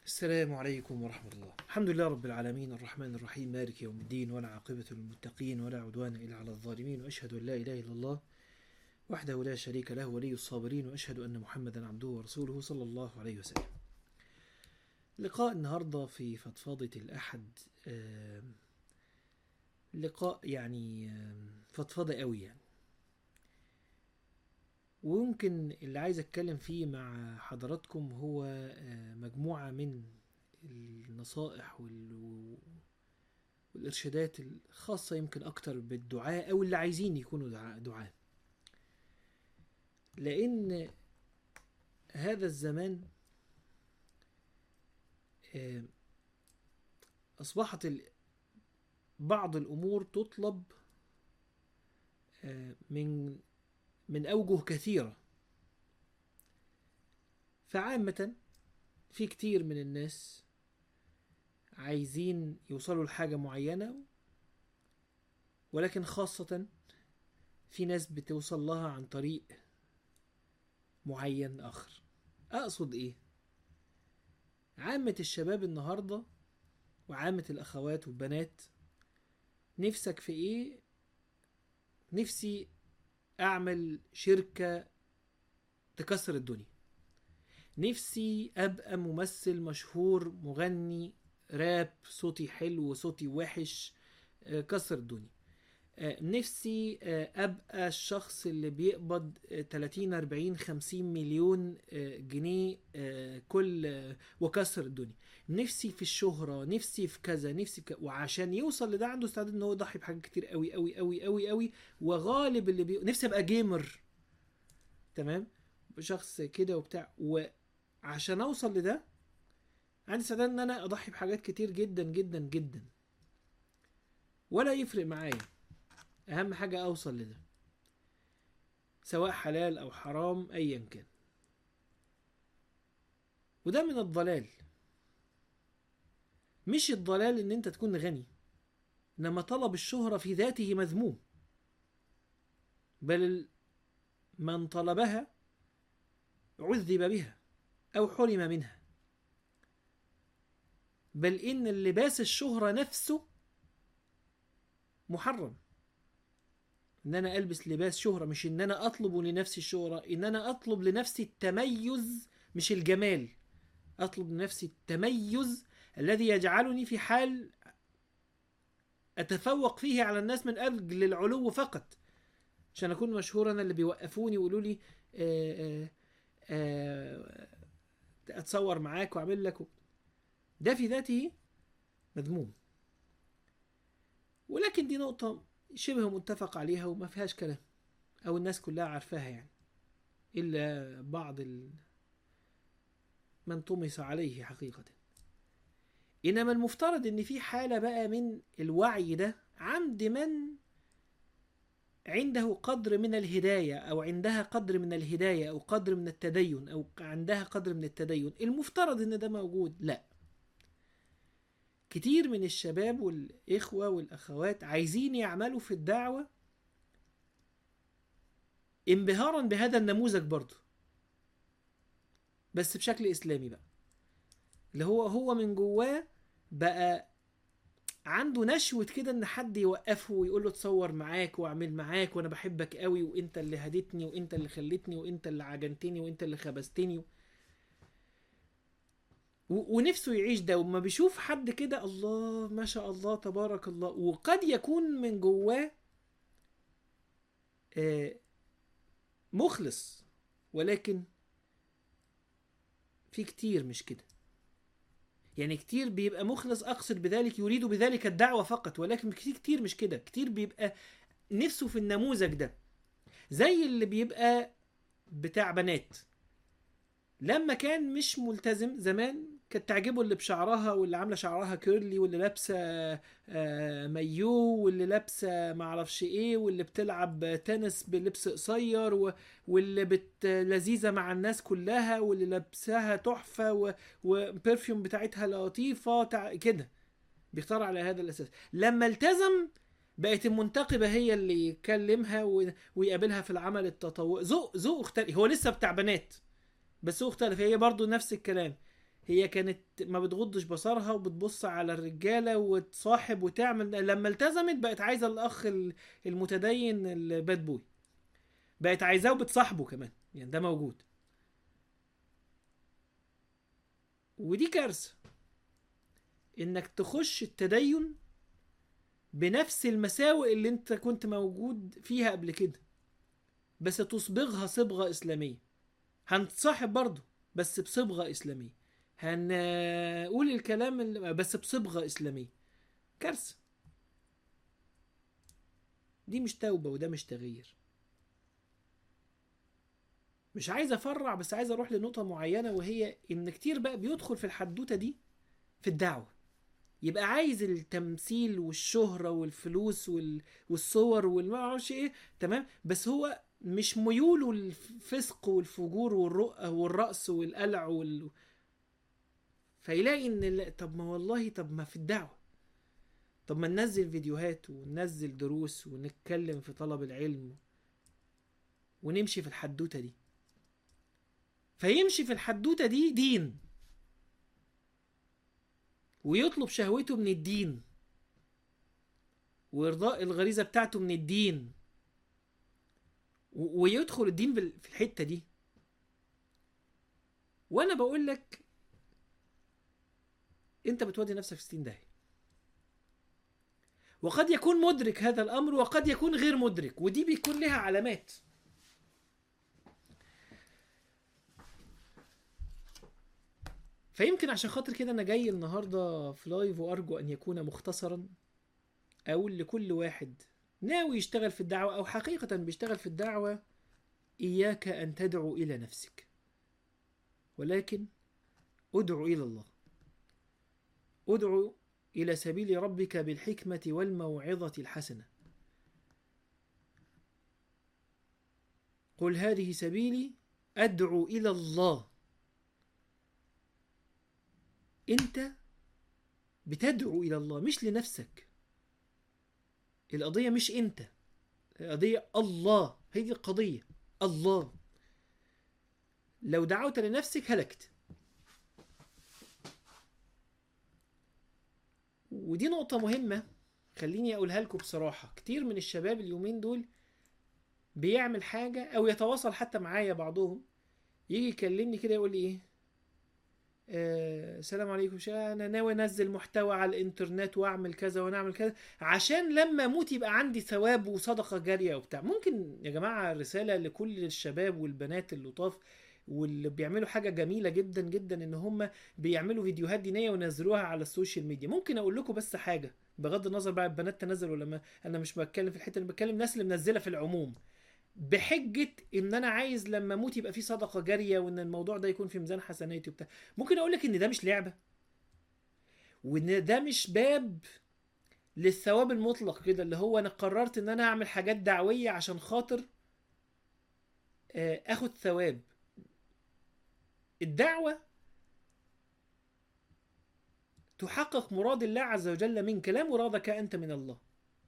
السلام عليكم ورحمة الله الحمد لله رب العالمين الرحمن الرحيم مالك يوم الدين ولا عاقبة للمتقين ولا عدوان إلا على الظالمين وأشهد أن لا إله إلا الله وحده لا شريك له ولي الصابرين وأشهد أن محمدا عبده ورسوله صلى الله عليه وسلم لقاء النهاردة في فضفاضة الأحد آم، لقاء يعني آم، فضفاضة قوي يعني ويمكن اللي عايز اتكلم فيه مع حضراتكم هو آه، مجموعة من النصائح وال- والإرشادات الخاصة يمكن أكتر بالدعاء أو اللي عايزين يكونوا دعاء دعاء لأن هذا الزمان آه، أصبحت ال- بعض الأمور تطلب آه، من من أوجه كثيرة فعامة في كتير من الناس عايزين يوصلوا لحاجة معينة ولكن خاصة في ناس بتوصل لها عن طريق معين آخر أقصد إيه؟ عامة الشباب النهاردة وعامة الأخوات والبنات نفسك في إيه؟ نفسي اعمل شركة تكسر الدنيا نفسي ابقى ممثل مشهور مغني راب صوتي حلو صوتي وحش آه، كسر الدنيا آه، نفسي آه، ابقى الشخص اللي بيقبض آه، 30 40 50 مليون آه، جنيه آه، كل آه، وكسر الدنيا نفسي في الشهرة نفسي في كذا نفسي في ك... وعشان يوصل لده عنده استعداد ان هو يضحي بحاجات كتير قوي قوي قوي قوي قوي وغالب اللي بي... نفسي ابقى جيمر تمام شخص كده وبتاع وعشان اوصل لده عندي استعداد ان انا اضحي بحاجات كتير جدا جدا جدا ولا يفرق معايا اهم حاجة اوصل لده سواء حلال او حرام ايا كان وده من الضلال مش الضلال ان انت تكون غني انما طلب الشهرة في ذاته مذموم بل من طلبها عذب بها او حرم منها بل ان اللباس الشهرة نفسه محرم ان انا البس لباس شهرة مش ان انا اطلب لنفسي الشهرة ان انا اطلب لنفسي التميز مش الجمال اطلب لنفسي التميز الذي يجعلني في حال اتفوق فيه على الناس من اجل العلو فقط عشان اكون مشهور انا اللي بيوقفوني ويقولوا لي آه، آه، آه، اتصور معاك واعمل لك و- ده في ذاته مذموم ولكن دي نقطة شبه متفق عليها وما فيهاش كلام او الناس كلها عارفاها يعني الا بعض ال... من طمس عليه حقيقة انما المفترض ان في حالة بقى من الوعي ده عند من عنده قدر من الهداية او عندها قدر من الهداية او قدر من التدين او عندها قدر من التدين المفترض ان ده موجود لا كتير من الشباب والإخوة والأخوات عايزين يعملوا في الدعوة انبهارا بهذا النموذج برضه بس بشكل إسلامي بقى اللي هو هو من جواه بقى عنده نشوة كده ان حد يوقفه ويقول له اتصور معاك واعمل معاك وانا بحبك قوي وانت اللي هديتني وانت اللي خلتني وانت اللي عجنتني وانت اللي خبزتني و- ونفسه يعيش ده وما بيشوف حد كده الله ما شاء الله تبارك الله وقد يكون من جواه آه، مخلص ولكن في كتير مش كده يعني كتير بيبقى مخلص اقصد بذلك يريد بذلك الدعوة فقط ولكن كتير كتير مش كده كتير بيبقى نفسه في النموذج ده زي اللي بيبقى بتاع بنات لما كان مش ملتزم زمان كانت تعجبه اللي بشعرها واللي عامله شعرها كيرلي واللي لابسه آه، مايو واللي لابسه معرفش ايه واللي بتلعب تنس بلبس قصير و- واللي بت لذيذه مع الناس كلها واللي لابساها تحفه و- وبرفيوم بتاعتها لطيفه تع... كده بيختار على هذا الاساس لما التزم بقت المنتقبه هي اللي يكلمها و... ويقابلها في العمل التطوعي ذوق ذوق اختلف هو لسه بتاع بنات بس هو اختلف هي برضو نفس الكلام هي كانت ما بتغضش بصرها وبتبص على الرجاله وتصاحب وتعمل لما التزمت بقت عايزه الاخ ال- المتدين الباد بوي بقت عايزاه وبتصاحبه كمان يعني ده موجود ودي كارثه انك تخش التدين بنفس المساوئ اللي انت كنت موجود فيها قبل كده بس تصبغها صبغه اسلاميه هنتصاحب برضه بس بصبغه اسلاميه هنقول الكلام اللي بس بصبغه اسلاميه كارثه دي مش توبه وده مش تغيير مش عايز افرع بس عايز اروح لنقطه معينه وهي ان كتير بقى بيدخل في الحدوته دي في الدعوه يبقى عايز التمثيل والشهره والفلوس وال... والصور والما اعرفش ايه تمام بس هو مش ميوله الفسق والفجور والرؤى والرأس والقلع وال... فيلاقي ان لا طب ما والله طب ما في الدعوه طب ما ننزل فيديوهات وننزل دروس ونتكلم في طلب العلم ونمشي في الحدوته دي فيمشي في الحدوته دي دين ويطلب شهوته من الدين وارضاء الغريزه بتاعته من الدين و- ويدخل الدين بال- في الحته دي وانا بقول لك انت بتودي نفسك في 60 داهيه وقد يكون مدرك هذا الامر وقد يكون غير مدرك ودي بيكون لها علامات فيمكن عشان خاطر كده انا جاي النهارده في لايف وارجو ان يكون مختصرا اقول لكل واحد ناوي يشتغل في الدعوه او حقيقه بيشتغل في الدعوه اياك ان تدعو الى نفسك ولكن ادعو الى الله ادعو الى سبيل ربك بالحكمه والموعظه الحسنه قل هذه سبيلي ادعو الى الله انت بتدعو الى الله مش لنفسك القضيه مش انت القضيه الله هي دي القضيه الله لو دعوت لنفسك هلكت ودي نقطة مهمة خليني أقولها لكم بصراحة كتير من الشباب اليومين دول بيعمل حاجة أو يتواصل حتى معايا بعضهم يجي يكلمني كده يقول لي إيه آه، السلام عليكم شيخ انا ناوي انزل محتوى على الانترنت واعمل كذا ونعمل كذا عشان لما اموت يبقى عندي ثواب وصدقه جاريه وبتاع ممكن يا جماعه رساله لكل الشباب والبنات اللطاف واللي بيعملوا حاجه جميله جدا جدا ان هم بيعملوا فيديوهات دينيه وينزلوها على السوشيال ميديا ممكن اقول لكم بس حاجه بغض النظر بقى البنات تنزل ولا ما انا مش بتكلم في الحته اللي بتكلم الناس اللي منزله في العموم بحجه ان انا عايز لما اموت يبقى في صدقه جاريه وان الموضوع ده يكون في ميزان حسناتي وبتاع ممكن اقول لك ان ده مش لعبه وان ده مش باب للثواب المطلق كده اللي هو انا قررت ان انا اعمل حاجات دعويه عشان خاطر آه، اخد ثواب الدعوه تحقق مراد الله عز وجل منك لا مرادك انت من الله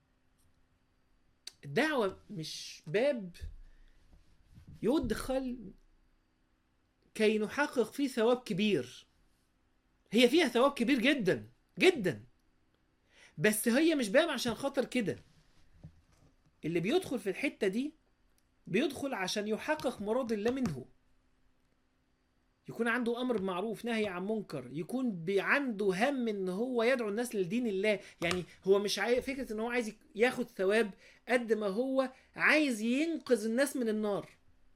الدعوه مش باب يدخل كي نحقق فيه ثواب كبير هي فيها ثواب كبير جدا جدا بس هي مش باب عشان خاطر كده اللي بيدخل في الحتة دي بيدخل عشان يحقق مراد الله منه يكون عنده امر بمعروف نهي عن منكر يكون بي- عنده هم ان هو يدعو الناس لدين الله يعني هو مش عاي... فكره ان هو عايز ياخد ثواب قد ما هو عايز ينقذ الناس من النار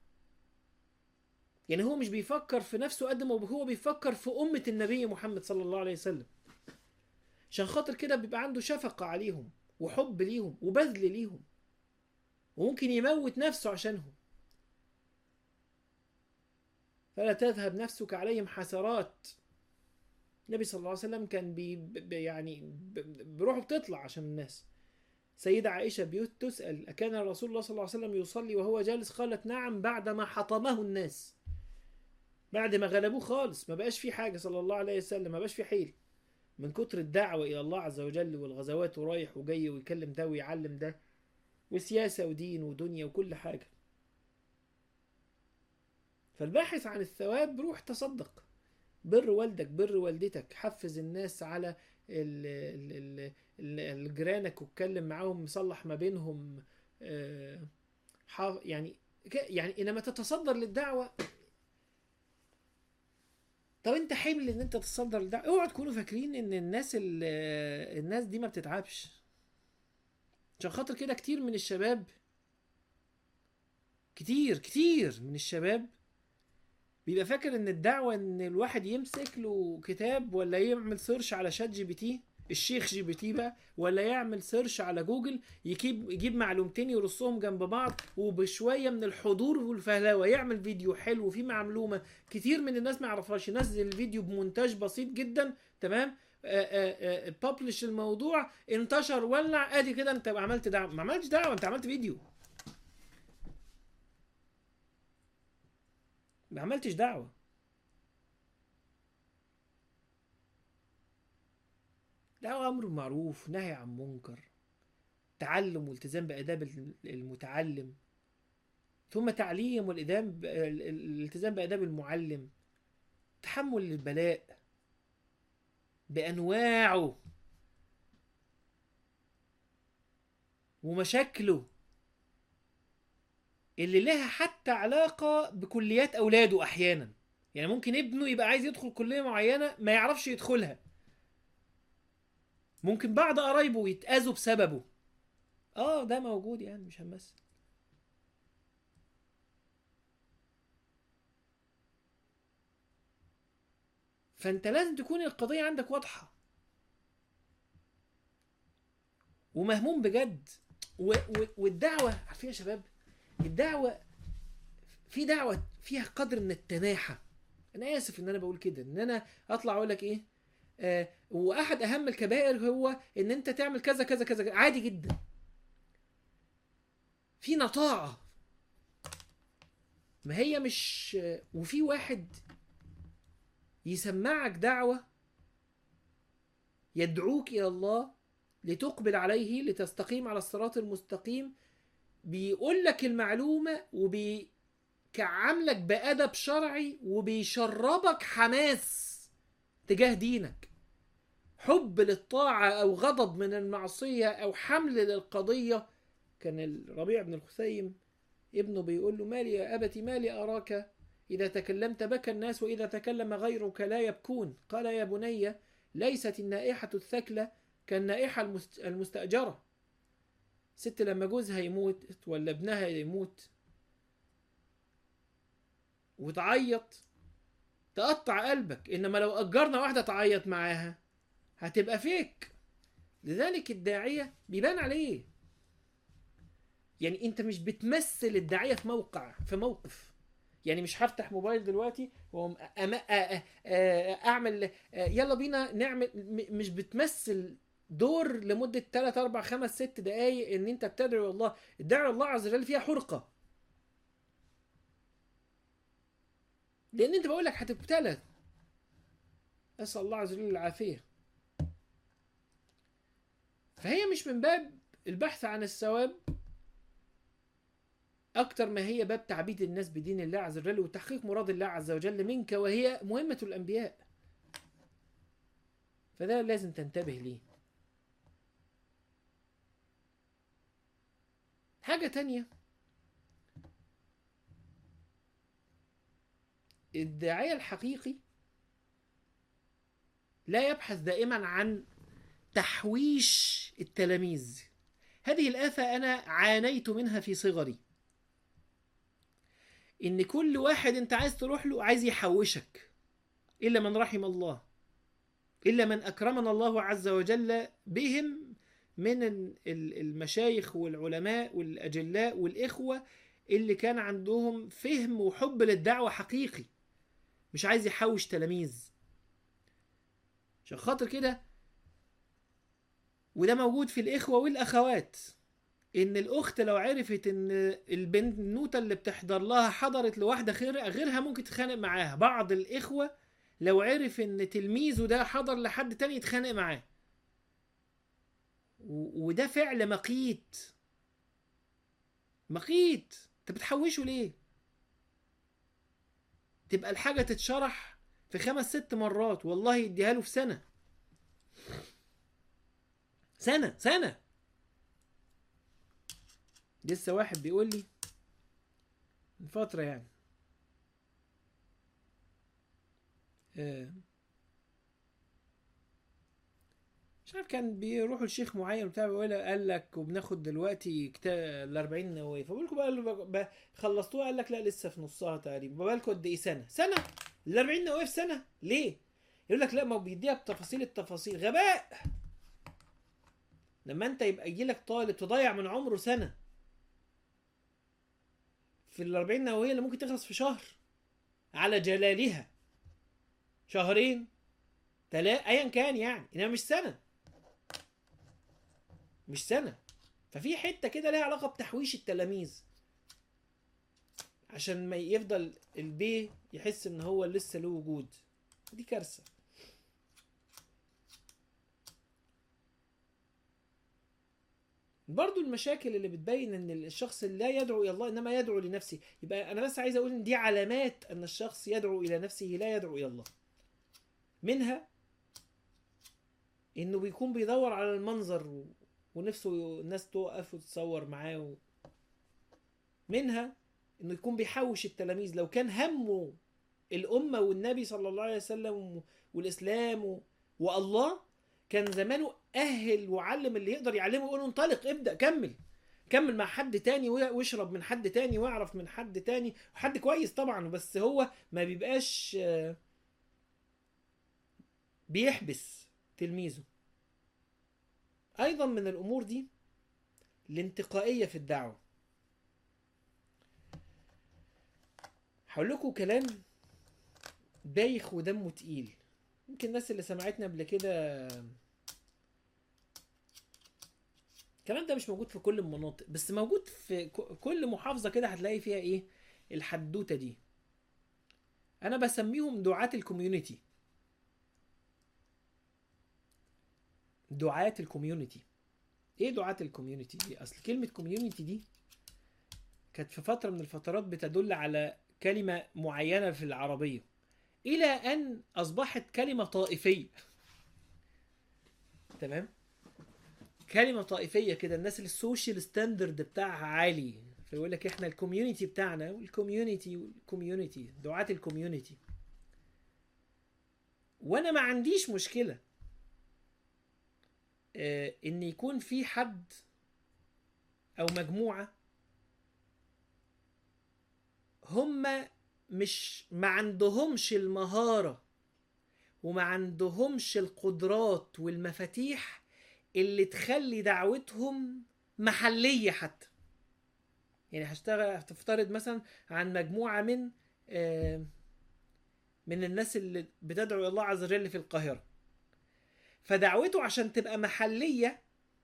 يعني هو مش بيفكر في نفسه قد ما هو بيفكر في أمة النبي محمد صلى الله عليه وسلم عشان خاطر كده بيبقى عنده شفقة عليهم وحب ليهم وبذل ليهم وممكن يموت نفسه عشانهم فلا تذهب نفسك عليهم حسرات النبي صلى الله عليه وسلم كان بي بي- يعني ب- بروحه بتطلع عشان الناس سيدة عائشة بيوت تسأل أكان رسول الله صلى الله عليه وسلم يصلي وهو جالس قالت نعم بعدما حطمه الناس بعد ما غلبوه خالص ما بقاش في حاجة صلى الله عليه وسلم ما بقاش في حيل من كتر الدعوة إلى الله عز وجل والغزوات ورايح وجاي ويكلم ده ويعلم ده وسياسة ودين ودنيا وكل حاجة فالباحث عن الثواب روح تصدق بر والدك بر والدتك حفز الناس على ال- ال- ال- ال- الجيرانك واتكلم معاهم صلح ما بينهم آه، حا- يعني ك- يعني انما تتصدر للدعوه طب انت حمل ان انت تتصدر للدعوه اوعوا تكونوا فاكرين ان الناس ال- الناس دي ما بتتعبش عشان خاطر كده كتير من الشباب كتير كتير من الشباب بيبقى فاكر ان الدعوه ان الواحد يمسك له كتاب ولا يعمل سيرش على شات جي بي تي الشيخ جي بي تي بقى ولا يعمل سيرش على جوجل يجيب يجيب معلومتين يرصهم جنب بعض وبشويه من الحضور والفهلوه يعمل فيديو حلو فيه معلومه كتير من الناس ما يعرفهاش ينزل الفيديو بمونتاج بسيط جدا تمام ببلش الموضوع انتشر ولع ادي كده انت عملت دعوه ما عملتش دعوه انت عملت فيديو ما عملتش دعوه دعوة أمر معروف نهي عن منكر تعلم والتزام بآداب المتعلم ثم تعليم والإدام الالتزام بآداب المعلم تحمل البلاء بأنواعه ومشاكله اللي لها حتى علاقة بكليات أولاده أحيانا يعني ممكن ابنه يبقى عايز يدخل كلية معينة ما يعرفش يدخلها ممكن بعض قرايبه يتأذوا بسببه اه ده موجود يعني مش هنمثل فانت لازم تكون القضية عندك واضحة ومهموم بجد و... و... والدعوة عارفين يا شباب الدعوة في دعوة فيها قدر من التناحة انا اسف ان انا بقول كده ان انا اطلع اقول لك ايه آه واحد اهم الكبائر هو ان انت تعمل كذا كذا كذا عادي جدا في نطاعة ما هي مش وفي واحد يسمعك دعوة يدعوك إلى الله لتقبل عليه لتستقيم على الصراط المستقيم بيقول لك المعلومة وبيكعملك بأدب شرعي وبيشربك حماس تجاه دينك حب للطاعة أو غضب من المعصية أو حمل للقضية كان الربيع بن الخثيم ابنه بيقول له مالي يا أبتي مالي أراك إذا تكلمت بكى الناس وإذا تكلم غيرك لا يبكون قال يا بني ليست النائحة الثكلة كالنائحة المستأجرة ست لما جوزها يموت ولا ابنها يموت وتعيط تقطع قلبك إنما لو أجرنا واحدة تعيط معاها هتبقى فيك لذلك الداعية بيبان عليه يعني انت مش بتمثل الداعية في موقع في موقف يعني مش هفتح موبايل دلوقتي اعمل يلا بينا نعمل مش بتمثل دور لمدة 3 4 5 6 دقايق ان انت بتدعو الله الدعوة الله عز وجل فيها حرقة لان انت بقول لك هتبتلى اسال الله عز وجل العافيه فهي مش من باب البحث عن الثواب أكتر ما هي باب تعبيد الناس بدين الله عز وجل وتحقيق مراد الله عز وجل منك وهي مهمة الأنبياء فده لازم تنتبه ليه حاجة تانية الداعية الحقيقي لا يبحث دائما عن تحويش التلاميذ هذه الآفة أنا عانيت منها في صغري إن كل واحد أنت عايز تروح له عايز يحوشك إلا من رحم الله إلا من أكرمنا الله عز وجل بهم من المشايخ والعلماء والأجلاء والإخوة اللي كان عندهم فهم وحب للدعوة حقيقي مش عايز يحوش تلاميذ عشان خاطر كده وده موجود في الإخوة والأخوات إن الأخت لو عرفت إن البنوتة اللي بتحضر لها حضرت لواحدة غيرها ممكن تتخانق معاها بعض الإخوة لو عرف إن تلميذه ده حضر لحد تاني يتخانق معاه وده فعل مقيت مقيت انت بتحوشه ليه تبقى الحاجة تتشرح في خمس ست مرات والله يديها له في سنه سنه سنه لسه واحد بيقول لي من فتره يعني آه، مش عارف كان بيروحوا لشيخ معين بتاع بيقول قال لك وبناخد دلوقتي كتاب ال 40 نوويه فبقول لكم بقى بقى- خلصتوها قال لك لا لسه في نصها تقريبا بقى لكم قد ايه سنه سنه ال 40 نوويه في سنه ليه؟ يقول لك لا ما هو بيديها بتفاصيل التفاصيل غباء لما انت يبقى يجي لك طالب تضيع من عمره سنه في ال 40 نوويه اللي ممكن تخلص في شهر على جلالها شهرين ثلاثة ايا كان يعني انما مش سنه مش سنه ففي حته كده ليها علاقه بتحويش التلاميذ عشان ما يفضل البي يحس ان هو لسه له وجود دي كارثه برضو المشاكل اللي بتبين ان الشخص لا يدعو الى الله انما يدعو لنفسه يبقى انا بس عايز اقول ان دي علامات ان الشخص يدعو الى نفسه لا يدعو الى الله منها انه بيكون بيدور على المنظر و... ونفسه الناس تقف وتتصور معاه و... منها انه يكون بيحوش التلاميذ لو كان همه الامه والنبي صلى الله عليه وسلم والاسلام و... والله كان زمانه اهل وعلم اللي يقدر يعلمه يقول له انطلق ابدا كمل كمل مع حد تاني واشرب من حد تاني واعرف من حد تاني وحد كويس طبعا بس هو ما بيبقاش آه، بيحبس تلميذه ايضا من الامور دي الانتقائيه في الدعوه هقول لكم كلام بايخ ودمه تقيل يمكن الناس اللي سمعتنا قبل كده الكلام ده مش موجود في كل المناطق بس موجود في ك- كل محافظه كده هتلاقي فيها ايه الحدوته دي انا بسميهم دعاة الكوميونتي دعاة الكوميونتي ايه دعاة الكوميونتي دي اصل كلمة كوميونتي دي كانت في فترة من الفترات بتدل على كلمة معينة في العربية الى ان اصبحت كلمة طائفية تمام كلمة طائفية كده الناس اللي السوشيال ستاندرد بتاعها عالي فيقول لك احنا الكوميونتي بتاعنا والكوميونتي والكوميونتي دعاة الكوميونتي وانا ما عنديش مشكلة آه، ان يكون في حد او مجموعة هم مش ما عندهمش المهارة وما عندهمش القدرات والمفاتيح اللي تخلي دعوتهم محلية حتى يعني هشتغل هتفترض مثلا عن مجموعة من آه، من الناس اللي بتدعو إلى الله عز وجل في القاهرة فدعوته عشان تبقى محلية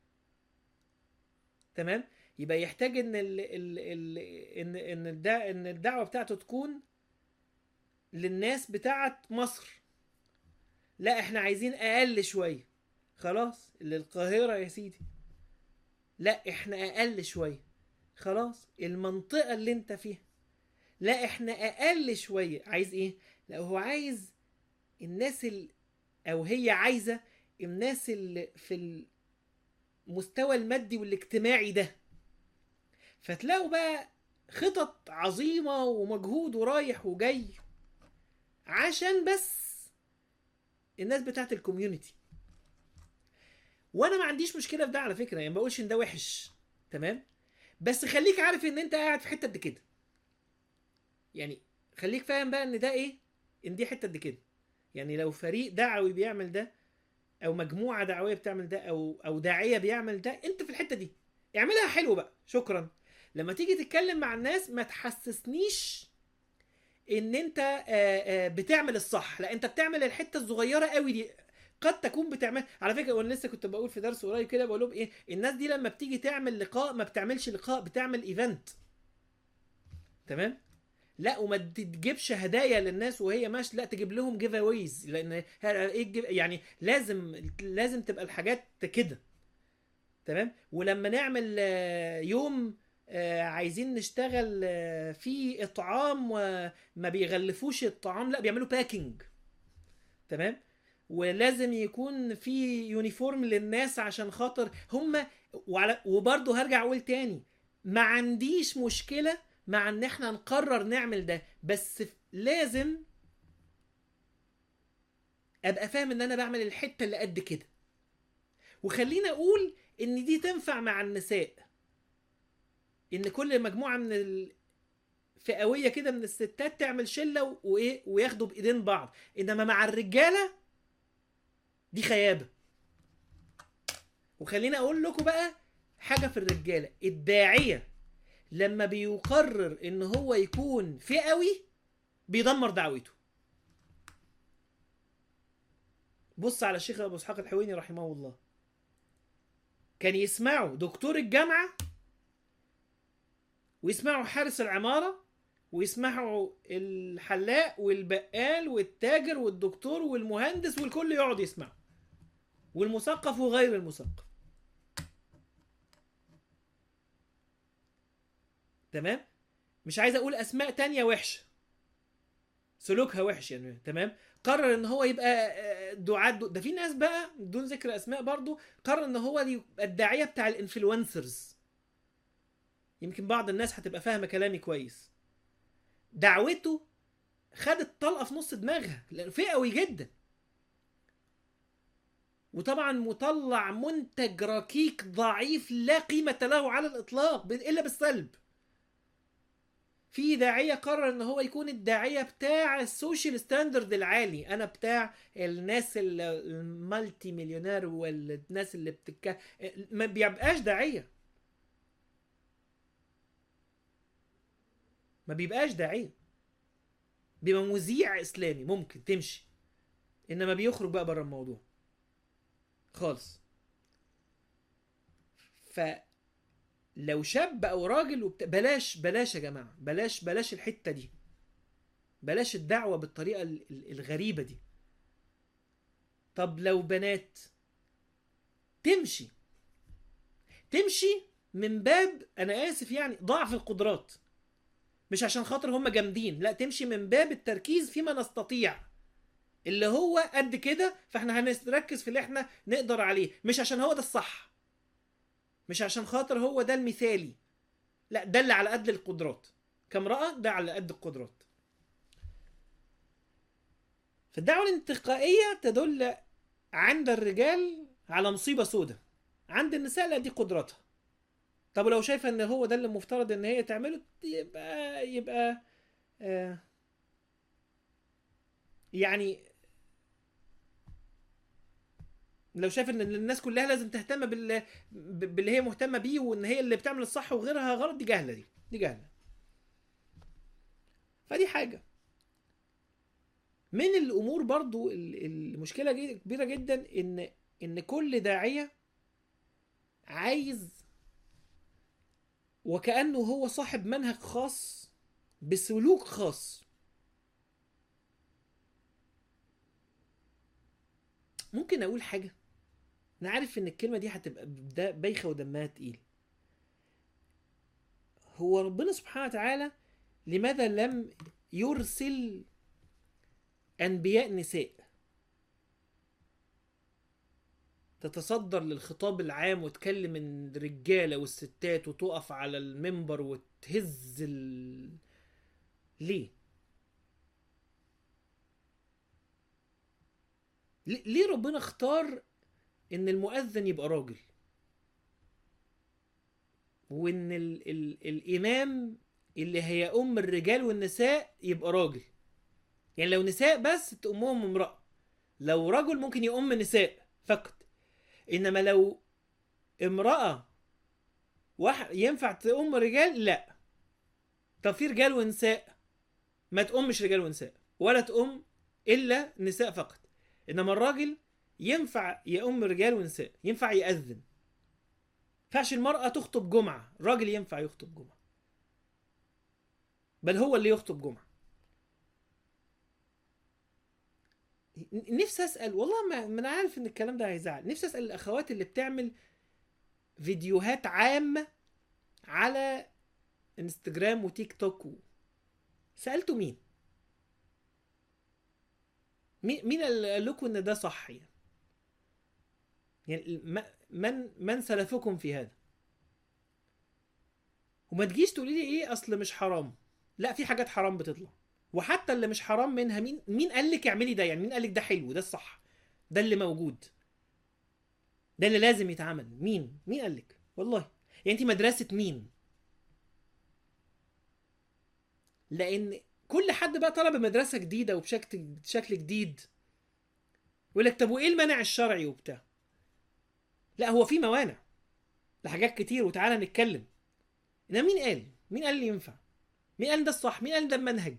تمام يبقى يحتاج ان ال ال ال ان ان الدع ان الدعوه بتاعته تكون للناس بتاعت مصر لا احنا عايزين اقل شويه خلاص للقاهره يا سيدي لا احنا اقل شويه خلاص المنطقه اللي انت فيها لا احنا اقل شويه عايز ايه لا هو عايز الناس ال... او هي عايزه الناس اللي في المستوى المادي والاجتماعي ده فتلاقوا بقى خطط عظيمة ومجهود ورايح وجاي عشان بس الناس بتاعت الكوميونتي وانا ما عنديش مشكله في ده على فكره يعني ما بقولش ان ده وحش تمام بس خليك عارف ان انت قاعد في حته قد كده يعني خليك فاهم بقى ان ده ايه ان دي حته قد كده يعني لو فريق دعوي بيعمل ده او مجموعه دعويه بتعمل ده او او داعيه بيعمل ده انت في الحته دي اعملها حلو بقى شكرا لما تيجي تتكلم مع الناس ما تحسسنيش ان انت آه، آه، بتعمل الصح لا انت بتعمل الحته الصغيره قوي دي قد تكون بتعمل على فكره وانا لسه كنت بقول في درس قريب كده بقول لهم ايه الناس دي لما بتيجي تعمل لقاء ما بتعملش لقاء بتعمل ايفنت تمام لا وما تجيبش هدايا للناس وهي ماشيه لا تجيب لهم جيف اويز لان ه- ايه الجيف- يعني لازم لازم تبقى الحاجات كده تمام ولما نعمل آه، يوم آه، عايزين نشتغل آه، فيه اطعام وما بيغلفوش الطعام لا بيعملوا باكينج تمام ولازم يكون في يونيفورم للناس عشان خاطر هم وعلى وبرضه هرجع اقول تاني ما عنديش مشكله مع ان احنا نقرر نعمل ده بس لازم ابقى فاهم ان انا بعمل الحته اللي قد كده وخلينا اقول ان دي تنفع مع النساء ان كل مجموعه من الفئويه كده من الستات تعمل شله وايه وياخدوا بايدين بعض انما مع الرجاله دي خيابه وخليني اقول لكم بقى حاجه في الرجاله الداعيه لما بيقرر ان هو يكون فئوي بيدمر دعوته بص على الشيخ ابو اسحاق الحويني رحمه الله كان يسمعوا دكتور الجامعه ويسمعوا حارس العماره ويسمعوا الحلاق والبقال والتاجر والدكتور والمهندس والكل يقعد يسمع والمثقف وغير المثقف تمام مش عايز اقول اسماء تانية وحشه سلوكها وحش يعني تمام قرر ان هو يبقى دعاة ده في ناس بقى بدون ذكر اسماء برضو قرر ان هو يبقى الداعيه بتاع الانفلونسرز يمكن بعض الناس هتبقى فاهمه كلامي كويس دعوته خدت طلقه في نص دماغها لانه فئوي جدا وطبعا مطلع منتج ركيك ضعيف لا قيمه له على الاطلاق الا بالسلب في داعيه قرر ان هو يكون الداعيه بتاع السوشيال ستاندرد العالي انا بتاع الناس المالتي مليونير والناس اللي بتك ما بيبقاش داعيه ما بيبقاش داعيه بيبقى مذيع اسلامي ممكن تمشي انما بيخرج بقى بره الموضوع خالص ف لو شاب او راجل وبت... بلاش بلاش يا جماعه بلاش بلاش الحته دي بلاش الدعوه بالطريقه الغريبه دي طب لو بنات تمشي تمشي من باب انا اسف يعني ضعف القدرات مش عشان خاطر هم جامدين لا تمشي من باب التركيز فيما نستطيع اللي هو قد كده فاحنا هنركز في اللي احنا نقدر عليه مش عشان هو ده الصح مش عشان خاطر هو ده المثالي لا ده اللي على قد القدرات كامرأة ده على قد القدرات فالدعوة الانتقائية تدل عند الرجال على مصيبة سودة عند النساء لا دي قدراتها طب لو شايفة ان هو ده اللي المفترض ان هي تعمله يبقى يبقى آه يعني لو شايف ان الناس كلها لازم تهتم بال... باللي هي مهتمه بيه وان هي اللي بتعمل الصح وغيرها غلط دي جهله دي دي جهله فدي حاجه من الامور برضو المشكله كبيره جدا ان ان كل داعيه عايز وكانه هو صاحب منهج خاص بسلوك خاص ممكن اقول حاجه انا عارف ان الكلمه دي هتبقى بايخه ودمها تقيل هو ربنا سبحانه وتعالى لماذا لم يرسل انبياء نساء تتصدر للخطاب العام وتكلم الرجاله والستات وتقف على المنبر وتهز ال... ليه ليه ربنا اختار ان المؤذن يبقى راجل وان ال ال الامام اللي هي ام الرجال والنساء يبقى راجل يعني لو نساء بس تأمهم امرأة لو رجل ممكن يؤم نساء فقط انما لو امرأة واحد ينفع تأم رجال لا طب في رجال ونساء ما تأمش رجال ونساء ولا تأم الا نساء فقط انما الراجل ينفع يأم رجال ونساء ينفع يأذن ينفعش المرأة تخطب جمعة راجل ينفع يخطب جمعة بل هو اللي يخطب جمعة نفسي اسال والله ما ما انا عارف ان الكلام ده هيزعل نفسي اسال الاخوات اللي بتعمل فيديوهات عامه على انستجرام وتيك توك و... سالته مين مين مين اللي قال لكم ان ده صح يعني يعني م- من من سلفكم في هذا وما تجيش تقولي لي ايه اصل مش حرام لا في حاجات حرام بتطلع وحتى اللي مش حرام منها مين مين قال لك اعملي ده يعني مين قال لك ده حلو ده الصح ده اللي موجود ده اللي لازم يتعمل مين مين قال لك والله يعني انت مدرسه مين لان كل حد بقى طلب مدرسه جديده وبشكل شكل جديد يقول لك طب وايه المانع الشرعي وبتاع لا هو في موانع لحاجات كتير وتعالى نتكلم انما مين قال مين قال اللي ينفع مين قال ده الصح مين قال ده المنهج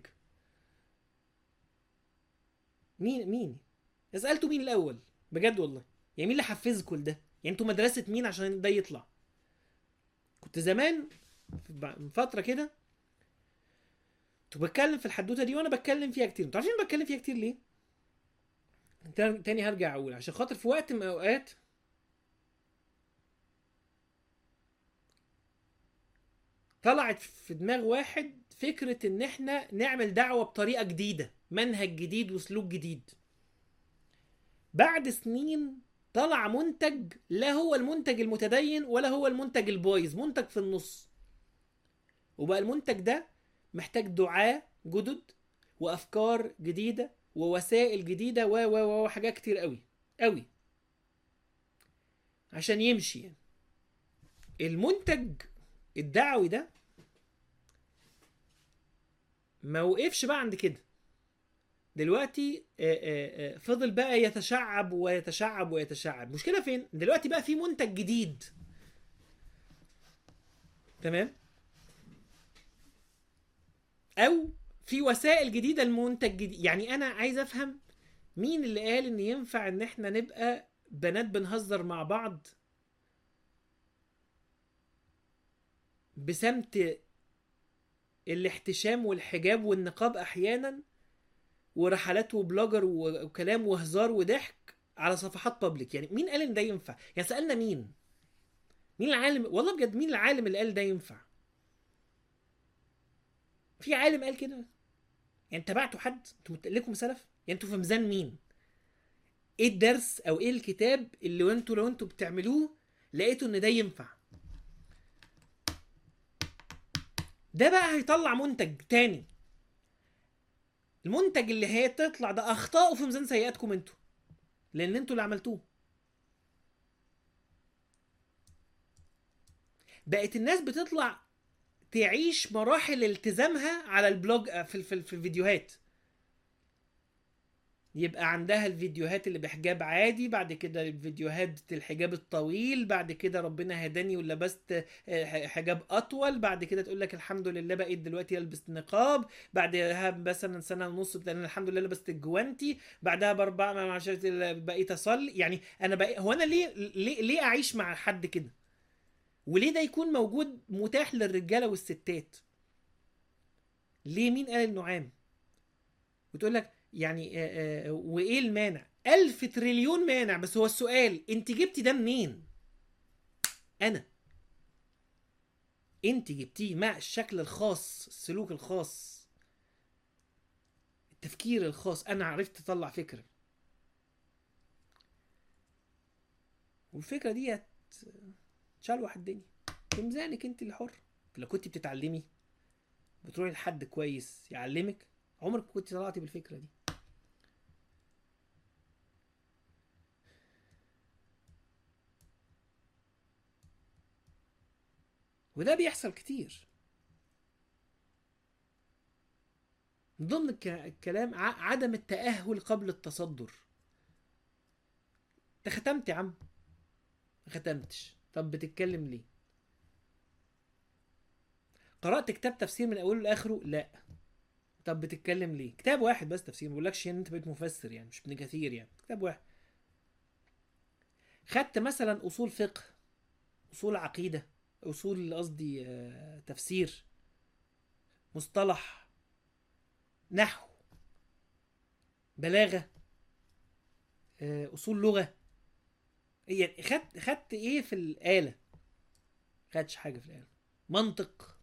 مين مين سالته مين الاول بجد والله يعني مين اللي حفزكم لده يعني انتوا مدرسه مين عشان ده يطلع كنت زمان في ب- من فتره كده كنت بتكلم في الحدوته دي وانا بتكلم فيها كتير انتوا عارفين بتكلم فيها كتير ليه تاني تاني هرجع اقول عشان خاطر في وقت من الاوقات طلعت في دماغ واحد فكرة ان احنا نعمل دعوة بطريقة جديدة منهج جديد وسلوك جديد بعد سنين طلع منتج لا هو المنتج المتدين ولا هو المنتج البايظ منتج في النص وبقى المنتج ده محتاج دعاة جدد وافكار جديدة ووسائل جديدة و و و وحاجات كتير قوي قوي عشان يمشي يعني. المنتج الدعوي ده ما وقفش بقى عند كده دلوقتي آه، آه، آه، فضل بقى يتشعب ويتشعب ويتشعب المشكله فين دلوقتي بقى في منتج جديد تمام او في وسائل جديده لمنتج جديد يعني انا عايز افهم مين اللي قال ان ينفع ان احنا نبقى بنات بنهزر مع بعض بسمت الاحتشام والحجاب والنقاب احيانا ورحلات وبلوجر وكلام وهزار وضحك على صفحات بابليك يعني مين قال ان ده ينفع يعني سالنا مين مين العالم والله بجد مين العالم اللي قال ده ينفع في عالم قال كده يعني تبعتوا حد انتوا مت- لكم سلف يعني انتوا في ميزان مين ايه الدرس او ايه الكتاب اللي انتوا لو انتوا بتعملوه لقيتوا ان ده ينفع ده بقى هيطلع منتج تاني المنتج اللي هتطلع ده اخطاؤه في ميزان سيئاتكم انتوا لان انتوا اللي عملتوه بقت الناس بتطلع تعيش مراحل التزامها على البلوج في في, في الفيديوهات يبقى عندها الفيديوهات اللي بحجاب عادي بعد كده الفيديوهات الحجاب الطويل بعد كده ربنا هداني ولبست آه، حجاب اطول بعد كده تقول لك الحمد لله بقيت دلوقتي البس نقاب بعدها مثلا سنه ونص بتاع الحمد لله لبست الجوانتي بعدها باربع مع عشرة بقيت اصلي يعني انا بقى هو انا ليه ليه ليه اعيش مع حد كده وليه ده يكون موجود متاح للرجاله والستات ليه مين قال انه عام وتقول لك يعني آه، آه، وايه المانع ألف تريليون مانع بس هو السؤال انت جبتي ده منين انا انت جبتيه مع الشكل الخاص السلوك الخاص التفكير الخاص انا عرفت اطلع فكره والفكره دي تشلوح الدنيا في ميزانك انت اللي حر لو كنت بتتعلمي بتروحي لحد كويس يعلمك عمرك ما كنت طلعتي بالفكره دي وده بيحصل كتير من ضمن الك- الكلام ع- عدم التأهل قبل التصدر انت ختمت يا عم ما ختمتش طب بتتكلم ليه قرأت كتاب تفسير من اوله لاخره لا طب بتتكلم ليه كتاب واحد بس تفسير ما بقولكش ان انت بقيت مفسر يعني مش ابن كثير يعني كتاب واحد خدت مثلا اصول فقه اصول عقيده اصول قصدي آه، تفسير مصطلح نحو بلاغه آه، اصول لغه يعني خدت خدت ايه في الاله خدش حاجه في الاله منطق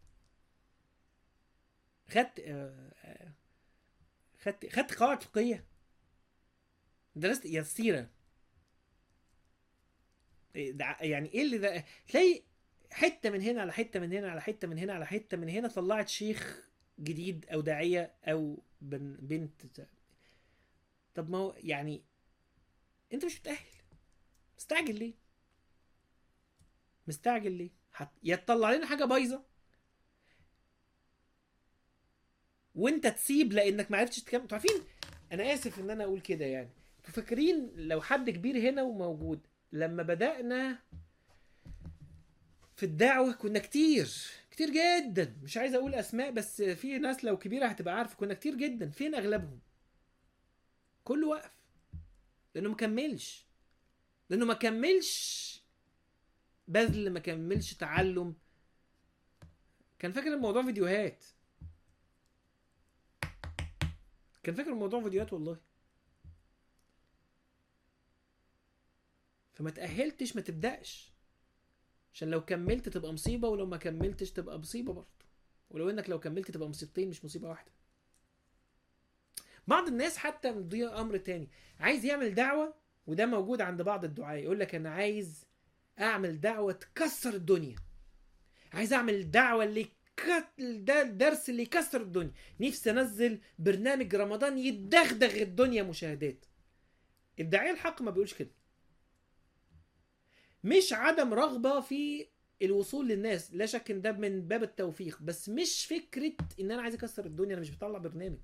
خدت آه، آه، خدت خدت قواعد فقهيه درست يا السيره إيه ده ع- يعني ايه اللي ده تلاقي حته من هنا على حته من هنا على حته من هنا على حته من هنا طلعت شيخ جديد او داعيه او بن بنت ت- طب ما هو يعني انت مش متاهل مستعجل ليه مستعجل ليه هت- يا تطلع لنا حاجه بايظه وانت تسيب لانك ما عرفتش تكمل انتوا عارفين انا اسف ان انا اقول كده يعني انتوا فاكرين لو حد كبير هنا وموجود لما بدانا في الدعوه كنا كتير كتير جدا مش عايز اقول اسماء بس في ناس لو كبيره هتبقى عارفه كنا كتير جدا فين اغلبهم كله وقف لانه ما كملش لانه ما كملش بذل ما كملش تعلم كان فاكر الموضوع فيديوهات كان فاكر الموضوع فيديوهات والله فما تأهلتش ما تبدأش عشان لو كملت تبقى مصيبة ولو ما كملتش تبقى مصيبة برضه ولو انك لو كملت تبقى مصيبتين مش مصيبة واحدة بعض الناس حتى مضي امر تاني عايز يعمل دعوة وده موجود عند بعض الدعاة يقول لك انا عايز اعمل دعوة تكسر الدنيا عايز اعمل دعوة اللي كت... ده الدرس اللي يكسر الدنيا نفسي انزل برنامج رمضان يدغدغ الدنيا مشاهدات الداعية الحق ما بيقولش كده مش عدم رغبة في الوصول للناس لا شك ان ده من باب التوفيق بس مش فكرة ان انا عايز اكسر الدنيا انا مش بطلع برنامج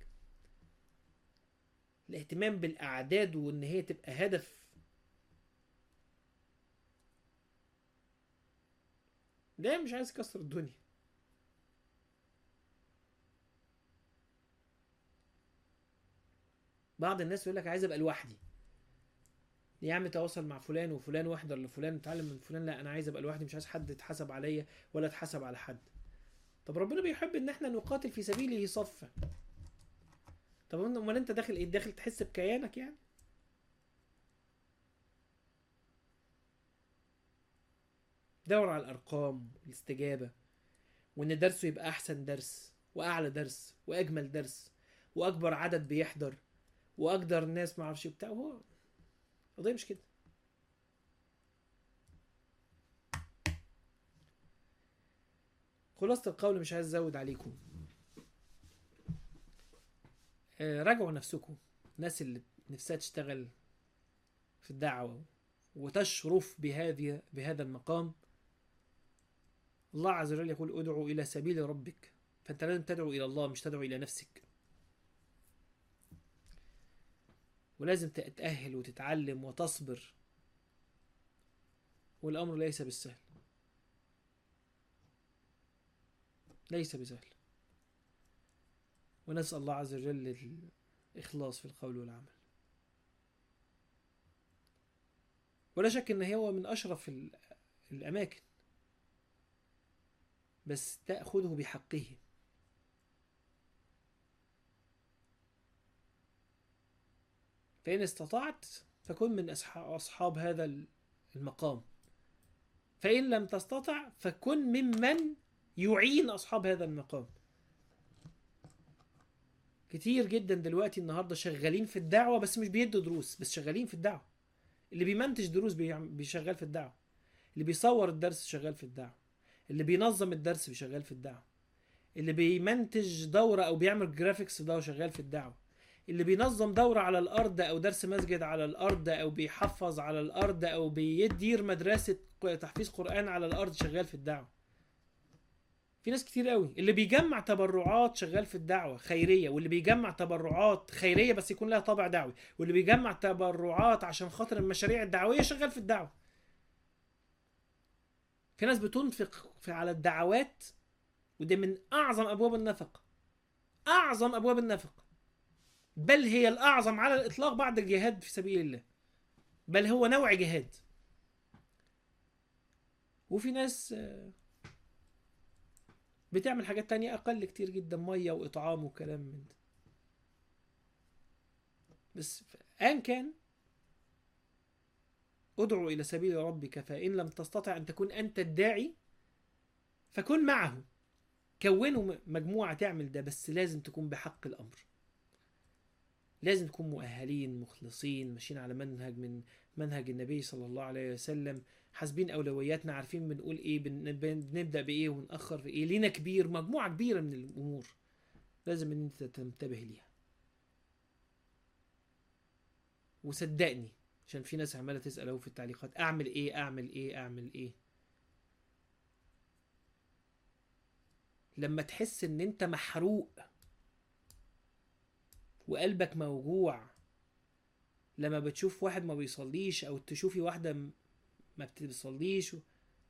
الاهتمام بالاعداد وان هي تبقى هدف ده مش عايز يكسر الدنيا بعض الناس يقول لك عايز ابقى لوحدي يا عم تواصل مع فلان وفلان واحضر لفلان اتعلم من فلان لا انا عايز ابقى لوحدي مش عايز حد يتحسب عليا ولا اتحسب على حد طب ربنا بيحب ان احنا نقاتل في سبيله صفا طب امال انت داخل ايه داخل تحس بكيانك يعني دور على الارقام الاستجابه وان درسه يبقى احسن درس واعلى درس واجمل درس واكبر عدد بيحضر واقدر الناس ما اعرفش بتاع هو القضيه مش كده خلاصة القول مش عايز ازود عليكم آه، راجعوا نفسكم الناس اللي نفسها تشتغل في الدعوة وتشرف بهذه بهذا المقام الله عز وجل يقول ادعو إلى سبيل ربك فأنت لازم تدعو إلى الله مش تدعو إلى نفسك ولازم تتأهل وتتعلم وتصبر والأمر ليس بالسهل ليس بسهل ونسأل الله عز وجل الإخلاص في القول والعمل ولا شك ان هو من اشرف ال- الاماكن بس تاخذه بحقه فان استطعت فكن من أصح- اصحاب هذا ال- المقام فان لم تستطع فكن ممن يعين اصحاب هذا المقام كتير جدا دلوقتي النهارده شغالين في الدعوه بس مش بيدوا دروس بس شغالين في الدعوه اللي بيمنتج دروس بيعم- بيشغال في الدعوه اللي بيصور الدرس شغال في الدعوه اللي بينظم الدرس بيشغال في الدعوه اللي بيمنتج دوره او بيعمل جرافيكس ده شغال في الدعوه اللي بينظم دوره على الارض او درس مسجد على الارض او بيحفظ على الارض او بيدير مدرسه ق- تحفيظ قران على الارض شغال في الدعوه في ناس كتير قوي اللي بيجمع تبرعات شغال في الدعوه خيريه واللي بيجمع تبرعات خيريه بس يكون لها طابع دعوي واللي بيجمع تبرعات عشان خاطر المشاريع الدعويه شغال في الدعوه في ناس بتنفق في على الدعوات ودي من اعظم ابواب النفق اعظم ابواب النفق بل هي الاعظم على الاطلاق بعد الجهاد في سبيل الله بل هو نوع جهاد وفي ناس آه، بتعمل حاجات تانية أقل كتير جدا مية وإطعام وكلام من ده بس أيا كان ادعو إلى سبيل ربك فإن لم تستطع أن تكون أنت الداعي فكن معه كونوا م- مجموعة تعمل ده بس لازم تكون بحق الأمر لازم نكون مؤهلين مخلصين ماشيين على منهج من منهج النبي صلى الله عليه وسلم حاسبين اولوياتنا عارفين بنقول ايه بن- بن- بنبدا بايه ونأخر في ايه لينا كبير مجموعه كبيره من الامور لازم ان انت تنتبه ليها وصدقني عشان في ناس عماله تسال اهو في التعليقات اعمل ايه اعمل ايه اعمل ايه لما تحس ان انت محروق وقلبك موجوع لما بتشوف واحد ما بيصليش او تشوفي واحده م- ما بتصليش و...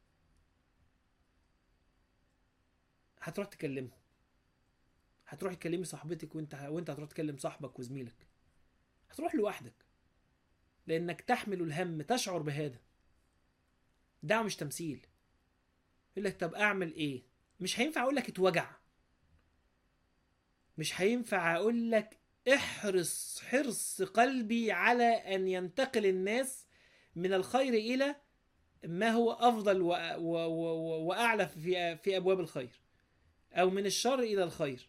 هتروح تكلمه هتروح تكلمي صاحبتك وانت وانت هتروح تكلم صاحبك وزميلك هتروح لوحدك لانك تحمل الهم تشعر بهذا دعوة مش تمثيل يقول لك طب اعمل ايه مش هينفع اقول لك اتوجع مش هينفع اقول لك احرص حرص قلبي على ان ينتقل الناس من الخير الى ما هو افضل و... و... و... واعلى في في ابواب الخير او من الشر الى الخير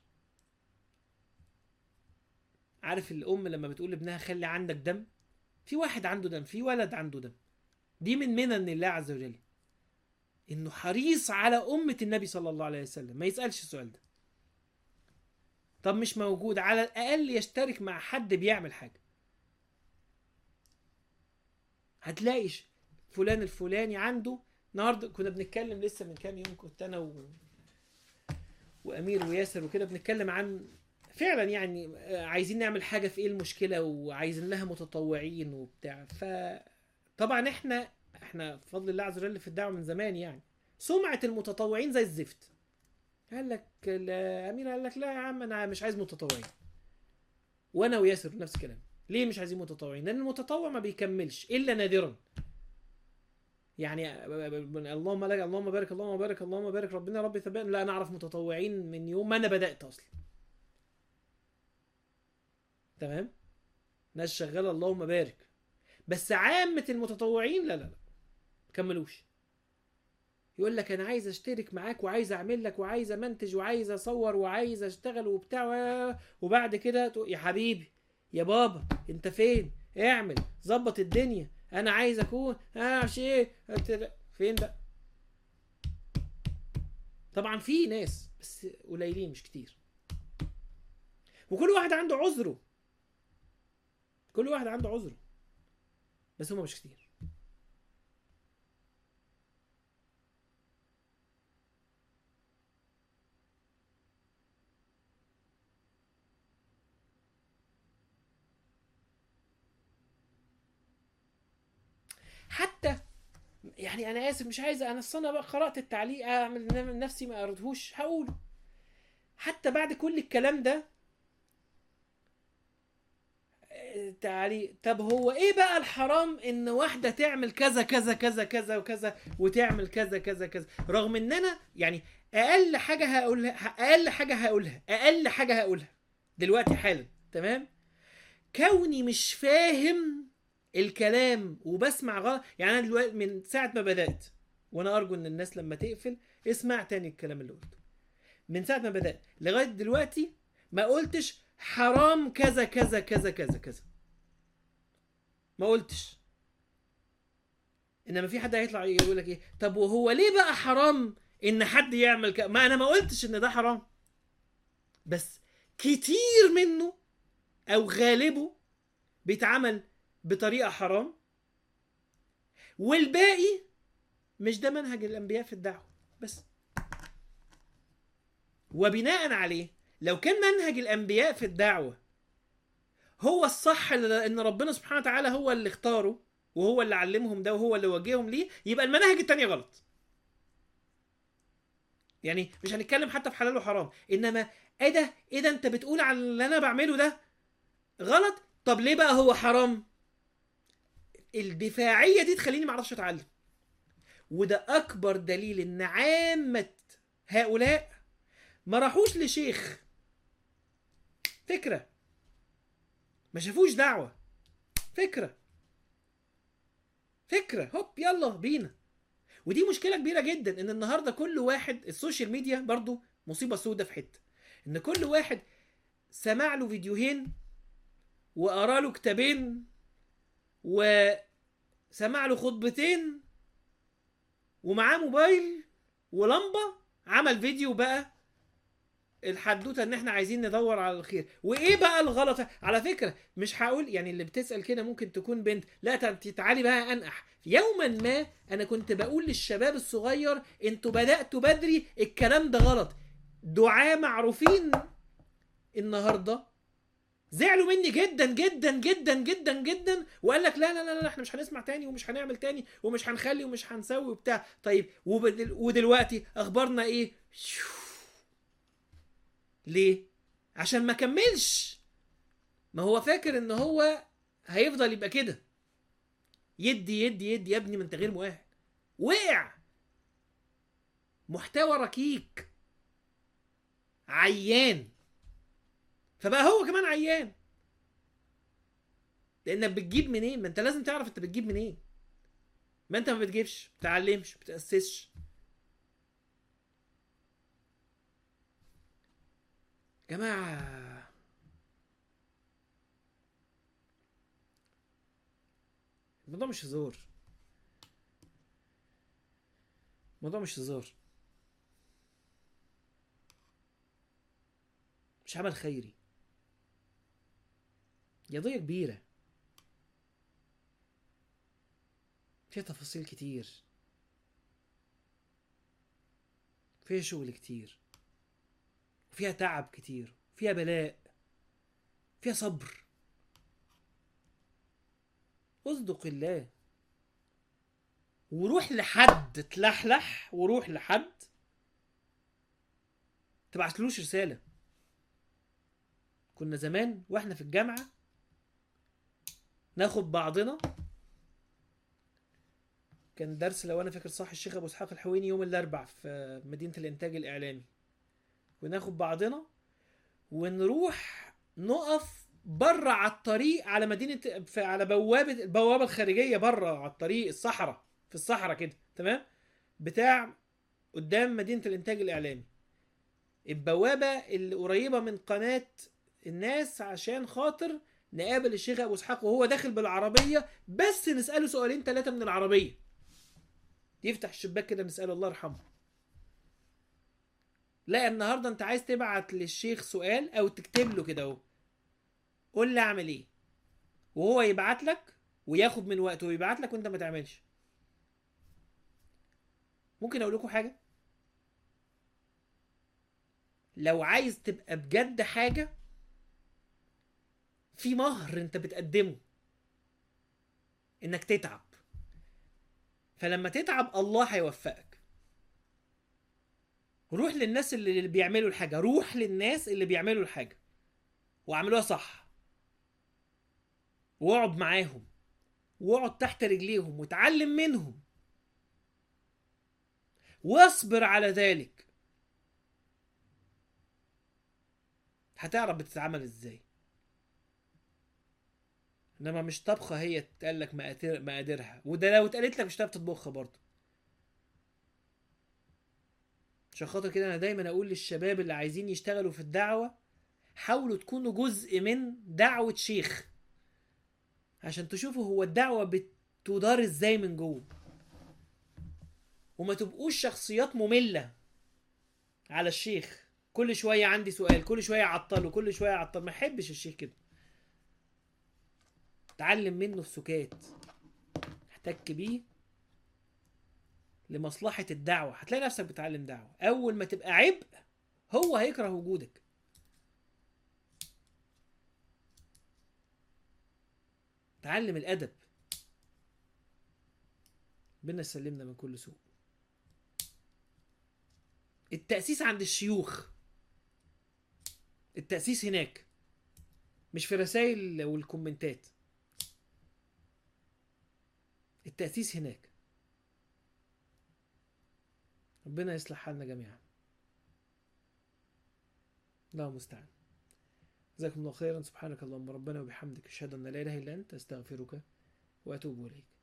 عارف الام لما بتقول لابنها خلي عندك دم في واحد عنده دم في ولد عنده دم دي من منن الله عز وجل انه حريص على امه النبي صلى الله عليه وسلم ما يسالش السؤال ده طب مش موجود على الاقل يشترك مع حد بيعمل حاجه هتلاقي ش- فلان الفلاني عنده النهارده كنا بنتكلم لسه من كام يوم كنت انا و... وامير وياسر وكده بنتكلم عن فعلا يعني آه، عايزين نعمل حاجه في ايه المشكله وعايزين لها متطوعين وبتاع ف طبعا احنا احنا بفضل الله عز وجل في الدعوه من زمان يعني سمعه المتطوعين زي الزفت قال لك الامير قال لك لا يا عم انا مش عايز متطوعين وانا وياسر نفس الكلام ليه مش عايزين متطوعين لان المتطوع ما بيكملش الا نادرا يعني اللهم لك اللهم بارك اللهم بارك اللهم بارك ربنا ربي ثبتنا لا انا اعرف متطوعين من يوم ما انا بدات اصلا تمام ناس شغاله اللهم بارك بس عامه المتطوعين لا لا لا كملوش يقول لك انا عايز اشترك معاك وعايز اعمل لك وعايز امنتج وعايز اصور وعايز اشتغل وبتاع و- وبعد كده تقول يا حبيبي يا بابا انت فين اعمل ظبط الدنيا انا عايز اكون انا معرفش ايه أنت- فين بقى طبعا في ناس بس قليلين مش كتير وكل واحد عنده عذره كل واحد عنده عذره بس هم مش كتير حتى يعني انا اسف مش عايز انا اصل انا بقى قرات التعليق اعمل ن- نفسي ما قريتهوش هقوله حتى بعد كل الكلام ده آه، تعليق طب هو ايه بقى الحرام ان واحده تعمل كذا كذا كذا كذا وكذا وتعمل كذا كذا كذا رغم ان انا يعني اقل حاجه هقولها اقل حاجه هقولها اقل حاجه هقولها دلوقتي حالا تمام كوني مش فاهم الكلام وبسمع غلط يعني انا دلوقتي من ساعه ما بدات وانا ارجو ان الناس لما تقفل اسمع تاني الكلام اللي قلته من ساعه ما بدات لغايه دلوقتي ما قلتش حرام كذا كذا كذا كذا كذا ما قلتش انما في حد هيطلع يقول لك ايه طب وهو ليه بقى حرام ان حد يعمل كذا ما انا ما قلتش ان ده حرام بس كتير منه او غالبه بيتعمل بطريقه حرام والباقي مش ده منهج الانبياء في الدعوه بس وبناء عليه لو كان منهج الانبياء في الدعوه هو الصح اللي- ان ربنا سبحانه وتعالى هو اللي اختاره وهو اللي علمهم ده وهو اللي وجههم ليه يبقى المناهج التانية غلط يعني مش هنتكلم حتى في حلال وحرام انما ايه ده ايه ده انت بتقول على اللي انا بعمله ده غلط طب ليه بقى هو حرام الدفاعيه دي تخليني ما اعرفش اتعلم وده اكبر دليل ان عامه هؤلاء ما راحوش لشيخ فكره ما شافوش دعوه فكره فكره هوب يلا بينا ودي مشكله كبيره جدا ان النهارده كل واحد السوشيال ميديا برضو مصيبه سودة في حته ان كل واحد سمع له فيديوهين وقرا له كتابين وسمع له خطبتين ومعاه موبايل ولمبه عمل فيديو بقى الحدوته ان احنا عايزين ندور على الخير وايه بقى الغلط على فكره مش هقول يعني اللي بتسال كده ممكن تكون بنت لا ت- تعالي بقى انقح يوما ما انا كنت بقول للشباب الصغير انتوا بداتوا بدري الكلام ده غلط دعاة معروفين النهارده زعلوا مني جدا جدا جدا جدا جدا وقال لك لا لا لا لا احنا مش هنسمع تاني ومش هنعمل تاني ومش هنخلي ومش هنسوي وبتاع طيب وبدل- ودلوقتي اخبارنا ايه شو. ليه عشان ما كملش ما هو فاكر ان هو هيفضل يبقى كده يدي يدي يدي يا ابني ما انت غير مؤهل وقع محتوى ركيك عيان فبقى هو كمان عيان لانك بتجيب منين ما انت لازم تعرف انت بتجيب منين ما انت ما بتجيبش بتعلمش بتاسسش جماعه الموضوع مش هزار الموضوع مش هزار مش عمل خيري دي قضية كبيرة فيها تفاصيل كتير فيها شغل كتير فيها تعب كتير فيها بلاء فيها صبر اصدق الله وروح لحد تلحلح وروح لحد تبعتلوش رسالة كنا زمان واحنا في الجامعة ناخد بعضنا كان درس لو انا فاكر صح الشيخ ابو اسحاق الحويني يوم الاربع في مدينة الانتاج الاعلامي وناخد بعضنا ونروح نقف بره على الطريق على مدينة في على بوابة البوابة الخارجية بره على الطريق الصحراء في الصحراء كده تمام بتاع قدام مدينة الانتاج الاعلامي البوابة اللي قريبة من قناة الناس عشان خاطر نقابل الشيخ ابو اسحاق وهو داخل بالعربيه بس نساله سؤالين ثلاثه من العربيه يفتح الشباك كده نساله الله يرحمه لا النهارده انت عايز تبعت للشيخ سؤال او تكتب له كده اهو قول لي اعمل ايه وهو يبعت لك وياخد من وقته ويبعت لك وانت ما تعملش ممكن اقول لكم حاجه لو عايز تبقى بجد حاجه في مهر انت بتقدمه انك تتعب فلما تتعب الله هيوفقك روح للناس اللي اللي بيعملوا الحاجة روح للناس اللي بيعملوا الحاجة واعملوها صح واقعد معاهم واقعد تحت رجليهم وتعلم منهم واصبر على ذلك هتعرف بتتعمل ازاي انما مش طبخه هي تقال لك مقادير مقاديرها وده لو اتقالت لك مش هتعرف تطبخها برضه عشان خاطر كده انا دايما اقول للشباب اللي عايزين يشتغلوا في الدعوه حاولوا تكونوا جزء من دعوه شيخ عشان تشوفوا هو الدعوه بتدار ازاي من جوه وما تبقوش شخصيات ممله على الشيخ كل شويه عندي سؤال كل شويه اعطله كل شويه اعطل ما احبش الشيخ كده تعلم منه السكات احتك بيه لمصلحة الدعوة هتلاقي نفسك بتعلم دعوة أول ما تبقى عبء هو هيكره وجودك تعلم الأدب ربنا يسلمنا من كل سوء التأسيس عند الشيوخ التأسيس هناك مش في الرسائل والكومنتات التأسيس هناك ربنا يصلح حالنا جميعا الله المستعان جزاكم الله خيرا سبحانك اللهم ربنا وبحمدك اشهد ان لا اله الا انت استغفرك واتوب اليك